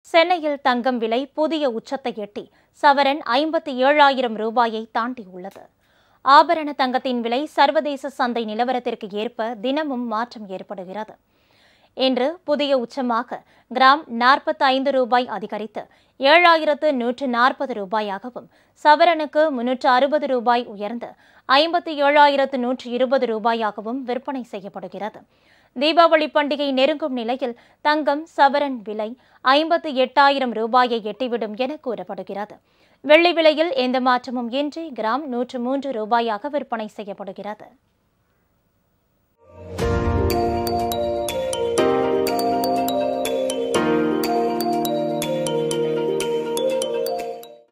சென்னையில் தங்கம் விலை புதிய உச்சத்தை எட்டி சவரன் ஐம்பத்தி ஏழாயிரம் ரூபாயை தாண்டியுள்ளது ஆபரண தங்கத்தின் விலை சர்வதேச சந்தை நிலவரத்திற்கு ஏற்ப தினமும் மாற்றம் ஏற்படுகிறது இன்று புதிய உச்சமாக கிராம் நாற்பத்தி ஐந்து ரூபாய் அதிகரித்து ஏழாயிரத்து நூற்று நாற்பது ரூபாயாகவும் சவரனுக்கு முன்னூற்று அறுபது ரூபாய் உயர்ந்து ஐம்பத்தி ஏழாயிரத்து நூற்று இருபது ரூபாயாகவும் விற்பனை செய்யப்படுகிறது தீபாவளி பண்டிகை நெருங்கும் நிலையில் தங்கம் சவரன் விலை ஐம்பத்தி எட்டாயிரம் ரூபாயை எட்டிவிடும் என கூறப்படுகிறது வெள்ளி விலையில் எந்த மாற்றமும் இன்றி கிராம் நூற்று மூன்று ரூபாயாக விற்பனை செய்யப்படுகிறது